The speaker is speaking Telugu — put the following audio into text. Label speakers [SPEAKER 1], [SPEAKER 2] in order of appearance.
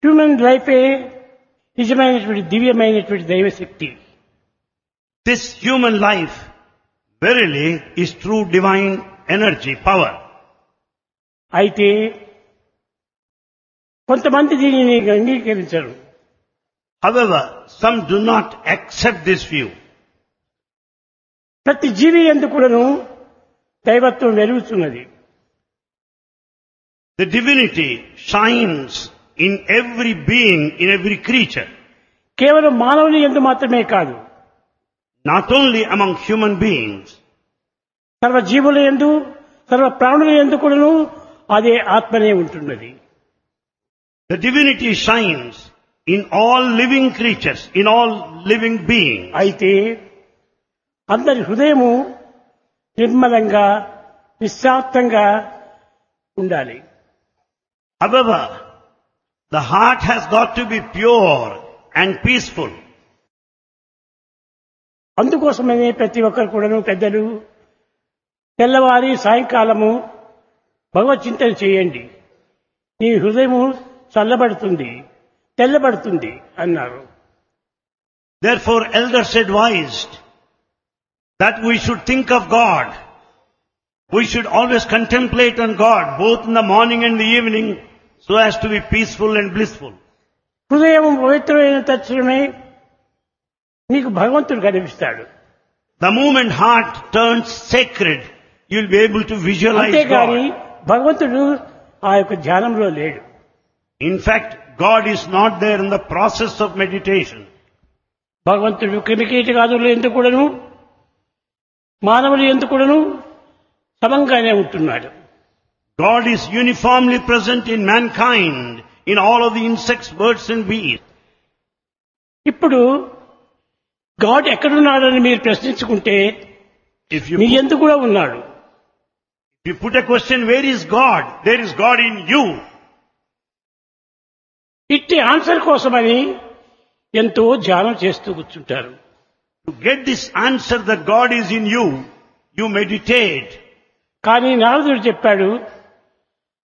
[SPEAKER 1] హ్యూమన్ లైఫే నిజమైనటువంటి దివ్యమైనటువంటి దైవశక్తి
[SPEAKER 2] This human life verily is true divine energy, power.
[SPEAKER 1] అయితే కొంతమంది దీనిని అంగీకరించరు
[SPEAKER 2] However, some do not accept this view.
[SPEAKER 1] ప్రతి జీవి ఎందుకును దైవత్వం వెలుగుతున్నది
[SPEAKER 2] The divinity shines in every being, in every creature,
[SPEAKER 1] కేవలం మానవుని ఎందు మాత్రమే కాదు
[SPEAKER 2] not only among human beings,
[SPEAKER 1] సర్వ జీవుల ఎందు సర్వ ప్రాణుల ఎందు కూడాను అదే ఆత్మనే ఉంటున్నది
[SPEAKER 2] The divinity shines in all living creatures, in all living beings.
[SPEAKER 1] అయితే అందరి హృదయము నిర్మలంగా నిశ్శాంతంగా ఉండాలి
[SPEAKER 2] However, the heart has got to be pure and peaceful.
[SPEAKER 1] అందుకోసమనే ప్రతి ఒక్కరు కూడాను పెద్దలు తెల్లవారి సాయంకాలము భగవత్ చింతన చేయండి నీ హృదయము చల్లబడుతుంది తెల్లబడుతుంది అన్నారు
[SPEAKER 2] Therefore, elders advised that we should think of God. We should always contemplate on God, both in the morning and the evening, so as to be peaceful and blissful.
[SPEAKER 1] హృదయం పవిత్రమైన తక్షణమే నీకు భగవంతుడు కనిపిస్తాడు
[SPEAKER 2] The moment heart turns sacred, you'll be able to visualize
[SPEAKER 1] అంతేగాని
[SPEAKER 2] God.
[SPEAKER 1] భగవంతుడు ఆ యొక్క ధ్యానంలో లేడు
[SPEAKER 2] In fact, God is not there in the process of meditation.
[SPEAKER 1] భగవంతుడు క్రిమికీటకాదులు ఎందుకు కూడాను మానవులు ఎందుకు కూడాను సమంగానే ఉంటున్నాడు
[SPEAKER 2] God is uniformly present in mankind, in all of the insects, birds and bees.
[SPEAKER 1] ఇప్పుడు గాడ్ ఎక్కడున్నాడని మీరు ప్రశ్నించుకుంటే
[SPEAKER 2] If you
[SPEAKER 1] నీ
[SPEAKER 2] put,
[SPEAKER 1] ఎందుకు కూడా ఉన్నాడు
[SPEAKER 2] if you put a question, where is God? There is God in you.
[SPEAKER 1] ఇట్టి ఆన్సర్ కోసమని ఎంతో ధ్యానం చేస్తూ కూర్చుంటారు
[SPEAKER 2] To get this answer that God is in you, you meditate.
[SPEAKER 1] కానీ నారదుడు చెప్పాడు